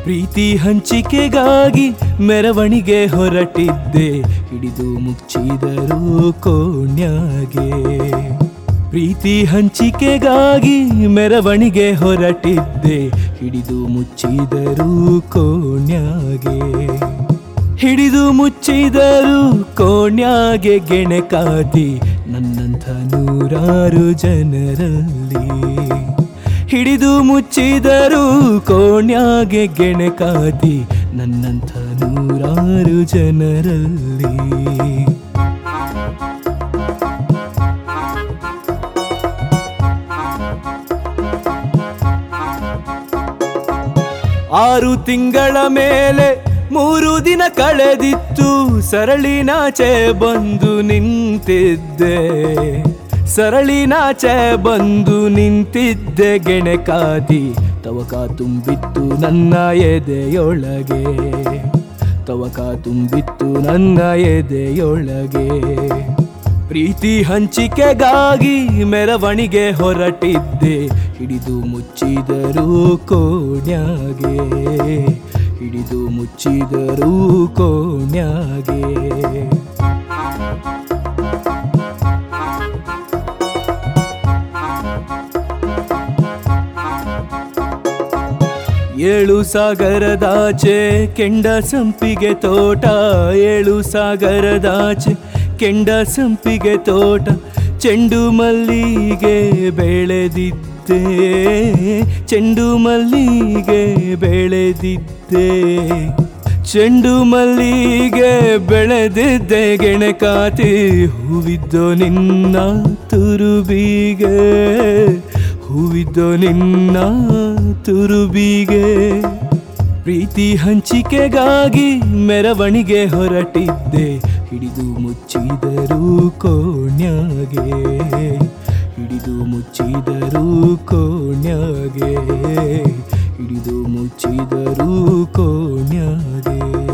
ಪ್ರೀತಿ ಹಂಚಿಕೆಗಾಗಿ ಮೆರವಣಿಗೆ ಹೊರಟಿದ್ದೆ ಹಿಡಿದು ಮುಚ್ಚಿದರು ಕೋಣ್ಯಾಗೆ ಪ್ರೀತಿ ಹಂಚಿಕೆಗಾಗಿ ಮೆರವಣಿಗೆ ಹೊರಟಿದ್ದೆ ಹಿಡಿದು ಮುಚ್ಚಿದರು ಕೋಣ್ಯಾಗೆ ಹಿಡಿದು ಮುಚ್ಚಿದರು ಕೋಣ್ಯಾಗೆ ಗೆಣಕಾತಿ ನನ್ನಂಥ ನೂರಾರು ಜನರಲ್ಲಿ ಹಿಡಿದು ಮುಚ್ಚಿದರು ಕೋಣ್ಯಾಗೆ ಗೆಣಕಾತಿ ನನ್ನಂಥ ನೂರಾರು ಜನರಲ್ಲಿ ಆರು ತಿಂಗಳ ಮೇಲೆ ಮೂರು ದಿನ ಕಳೆದಿತ್ತು ಸರಳಿನಾಚೆ ಬಂದು ನಿಂತಿದ್ದೆ ಸರಳಿನಾಚೆ ಬಂದು ನಿಂತಿದ್ದೆ ಗೆಣೆಕಾದಿ ತವಕ ತುಂಬಿತ್ತು ನನ್ನ ಎದೆಯೊಳಗೆ ತವಕ ತುಂಬಿತ್ತು ನನ್ನ ಎದೆಯೊಳಗೆ ಪ್ರೀತಿ ಹಂಚಿಕೆಗಾಗಿ ಮೆರವಣಿಗೆ ಹೊರಟಿದ್ದೆ ಹಿಡಿದು ಮುಚ್ಚಿದರು ಕೋಣ್ಯಾಗೆ ಹಿಡಿದು ಮುಚ್ಚಿದರು ಕೋಣ್ಯಾಗೆ ಏಳು ಸಾಗರದಾಚೆ ಕೆಂಡ ಸಂಪಿಗೆ ತೋಟ ಏಳು ಸಾಗರದಾಚೆ ಕೆಂಡ ಸಂಪಿಗೆ ತೋಟ ಚೆಂಡು ಮಲ್ಲಿಗೆ ಬೆಳೆದಿದ್ದೆ ಚೆಂಡು ಮಲ್ಲಿಗೆ ಬೆಳೆದಿದ್ದೆ ಚೆಂಡು ಮಲ್ಲಿಗೆ ಬೆಳೆದಿದ್ದೆ ಗೆಣಕಾತಿ ಹೂವಿದ್ದೋ ನಿನ್ನ ತುರುಬಿಗೆ ಹೂವಿದ್ದೋ ನಿನ್ನ ತುರುಬಿಗೆ ಪ್ರೀತಿ ಹಂಚಿಕೆಗಾಗಿ ಮೆರವಣಿಗೆ ಹೊರಟಿದ್ದೆ ಹಿಡಿದು ಮುಚ್ಚಿದರು ಕೋಣ್ಯಾಗೆ ಹಿಡಿದು ಮುಚ್ಚಿದರು ಕೋಣ್ಯಾಗೆ ಹಿಡಿದು ಮುಚ್ಚಿದರು ಕೋಣ್ಯಾಗೆ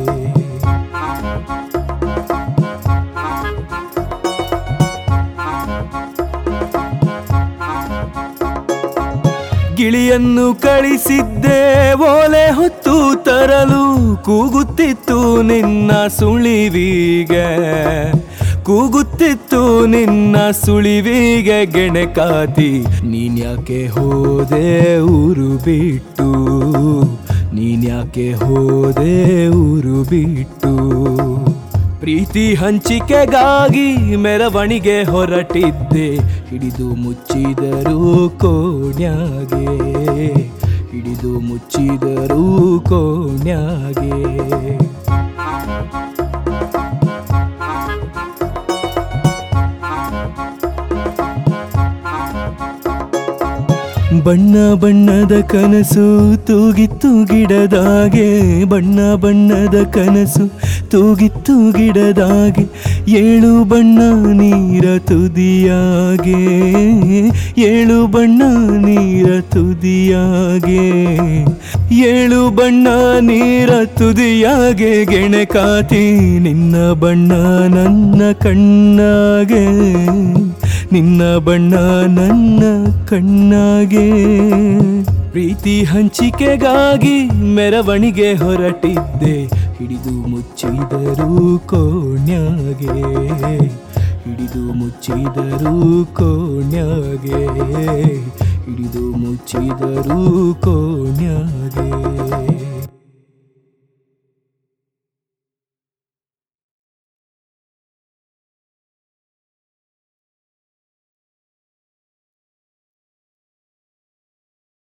ಗಿಳಿಯನ್ನು ಕಳಿಸಿದ್ದೆ ಓಲೆ ಹೊತ್ತು ತರಲು ಕೂಗುತ್ತಿತ್ತು ನಿನ್ನ ಸುಳಿವಿಗೆ ಕೂಗುತ್ತಿತ್ತು ನಿನ್ನ ಸುಳಿವಿಗೆ ಗೆಣಕಾತಿ ನೀನ್ಯಾಕೆ ಹೋದೆ ಊರು ಬಿಟ್ಟು ನೀನ್ಯಾಕೆ ಹೋದೆ ಊರು ಬಿಟ್ಟು ಪ್ರೀತಿ ಹಂಚಿಕೆಗಾಗಿ ಮೆರವಣಿಗೆ ಹೊರಟಿದ್ದೆ ಹಿಡಿದು ಮುಚ್ಚಿದರು ಕೋಣ್ಯಾಗೆ ಹಿಡಿದು ಮುಚ್ಚಿದರು ಕೋಣ್ಯಾಗೆ ಬಣ್ಣ ಬಣ್ಣದ ಕನಸು ತೂಗಿತ್ತು ಗಿಡದಾಗೆ ಬಣ್ಣ ಬಣ್ಣದ ಕನಸು ತೂಗಿತ್ತು ಗಿಡದಾಗೆ ಏಳು ಬಣ್ಣ ನೀರ ತುದಿಯಾಗೆ ಏಳು ಬಣ್ಣ ನೀರ ತುದಿಯಾಗೆ ಏಳು ಬಣ್ಣ ನೀರ ತುದಿಯಾಗೆ ಗೆಣಕಾತಿ ನಿನ್ನ ಬಣ್ಣ ನನ್ನ ಕಣ್ಣಾಗೆ ನಿನ್ನ ಬಣ್ಣ ನನ್ನ ಕಣ್ಣಾಗೆ ಪ್ರೀತಿ ಹಂಚಿಕೆಗಾಗಿ ಮೆರವಣಿಗೆ ಹೊರಟಿದ್ದೆ ಹಿಡಿದು ಮುಚ್ಚಿದರು ಕೋಣ್ಯಾಗೆ ಹಿಡಿದು ಮುಚ್ಚಿದರು ಕೋಣ್ಯಾಗೆ ಹಿಡಿದು ಮುಚ್ಚಿದರು ಕೋಣ್ಯಾಗೆ